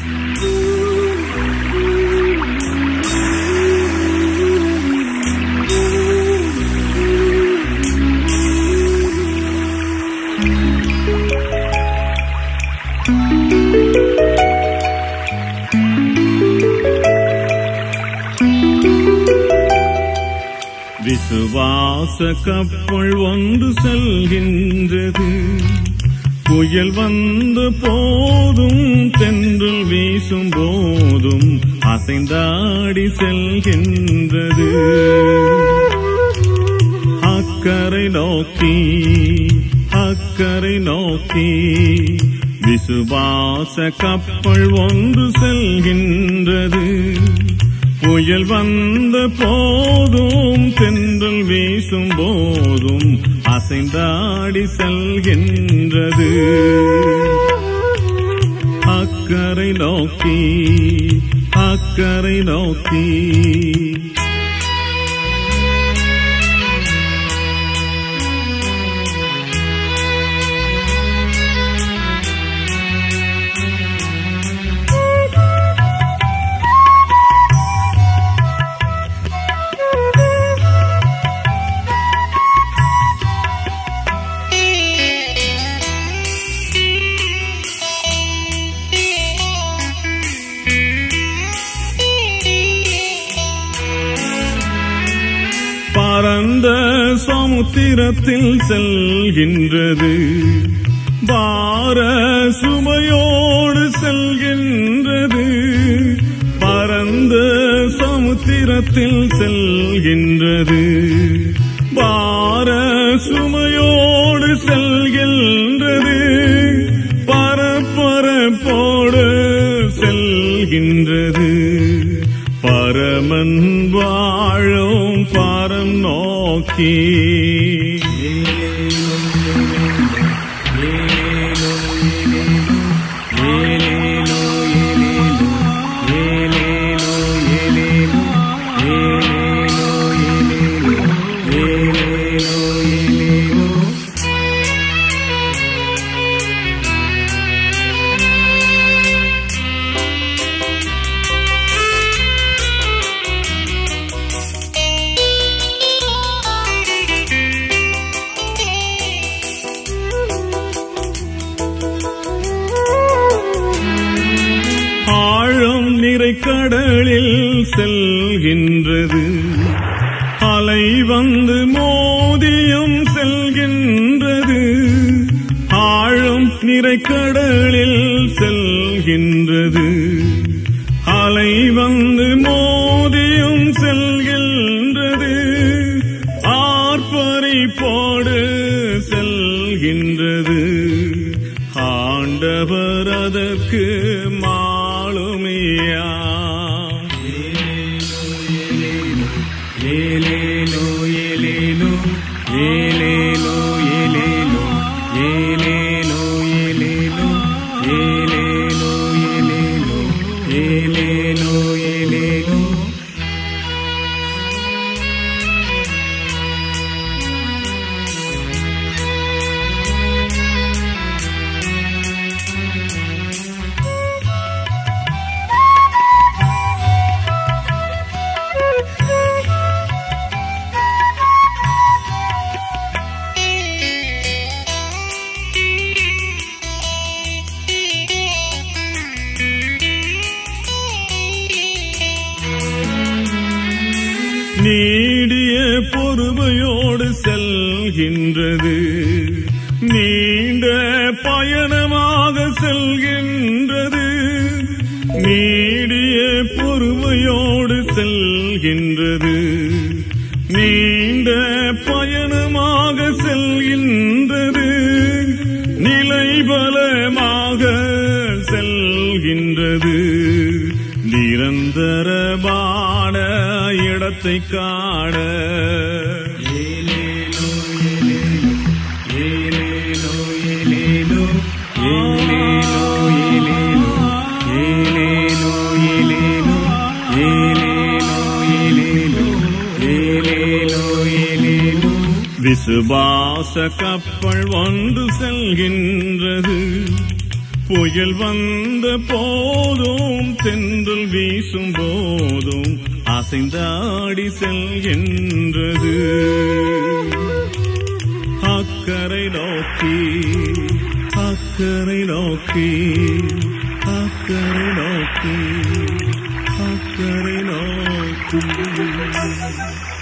விசுவாச கப்பல் ஒன்று செல்கின்றது புயல் வந்த போதும் தென்றல் வீசும் போதும் அசைந்தாடி செல்கின்றது அக்கறை நோக்கி அக்கறை நோக்கி விசுவாச கப்பல் ஒன்று செல்கின்றது புயல் வந்த போதும் தென்றல் வீசும் போதும் அசைந்தாடி செல்கின்றது அக்கறை நோக்கி அக்கறை நோக்கி பரந்த சமுத்திரத்தில் செல்கின்றது பார சுமையோடு செல்கின்றது பரந்த சமுத்திரத்தில் செல்கின்றது பார சுமையோடு செல்கின்றது பரப்பரப்போடு செல்கின்றது பரமன் வாழும் பாரம் நோக்கி ஆழம் நிறை கடலில் செல்கின்றது அலை வந்து மோதியும் செல்கின்றது ஆழம் நிறை கடலில் செல்கின்றது அலை வந்து மோதியும் செல்கின்றது ஆர்ப்பரிப்போடு செல்கின்றது ஆண்டவர் அதற்கு மாலுமியா ஏலேலோ ஏலேலோ ஏலேலோ ஏலேலோ ஏலேலோ ஏலேலோ ஏலேலோ ஏலேலோ ஏலேலோ ஏலேலோ நீடிய பொறுமையோடு செல்கின்றது நீண்ட பயணமாக செல்கின்றது நீடிய பொறுமையோடு செல்கின்றது நீண்ட பயணமாக செல்கின்றது நிலை பலமாக செல்கின்றது நிரந்தரமான இடத்தை காண ஏலேலோ ஏலேலோ ஏலேலோ ஏலேலோ ஏலேலோ ஏலேலோ ஏலேலோ ஏலேலோ ஏலேலோ ஏலேலோ விசுவாச கப்பல் ஒன்று செல்கின்றது புயல் வந்த போதும் தென்றல் வீசும் போதும் அசைந்தாடி செல்கின்றது அக்கறை நோக்கி அக்கறை நோக்கி அக்கறை நோக்கி அக்கறை நோக்கி